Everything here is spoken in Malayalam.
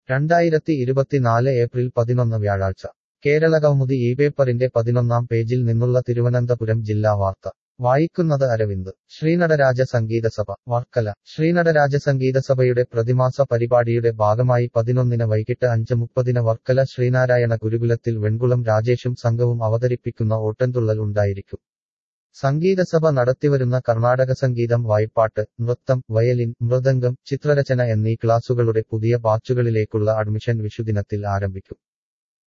രണ്ടായിരത്തി ഇരുപത്തിനാല് ഏപ്രിൽ പതിനൊന്ന് വ്യാഴാഴ്ച കേരള കൗമുദി ഈ പേപ്പറിന്റെ പതിനൊന്നാം പേജിൽ നിന്നുള്ള തിരുവനന്തപുരം ജില്ലാ വാർത്ത വായിക്കുന്നത് അരവിന്ദ് ശ്രീനടരാജ സംഗീതസഭ വർക്കല ശ്രീനടരാജ സംഗീതസഭയുടെ പ്രതിമാസ പരിപാടിയുടെ ഭാഗമായി പതിനൊന്നിന് വൈകിട്ട് അഞ്ച് മുപ്പതിന് വർക്കല ശ്രീനാരായണ ഗുരുകുലത്തിൽ വെൺകുളം രാജേഷും സംഘവും അവതരിപ്പിക്കുന്ന ഓട്ടൻതുള്ളൽ ഉണ്ടായിരിക്കും സംഗീതസഭ നടത്തിവരുന്ന കർണാടക സംഗീതം വായ്പാട്ട് നൃത്തം വയലിൻ മൃദംഗം ചിത്രരചന എന്നീ ക്ലാസുകളുടെ പുതിയ ബാച്ചുകളിലേക്കുള്ള അഡ്മിഷൻ വിഷുദിനത്തിൽ ആരംഭിക്കും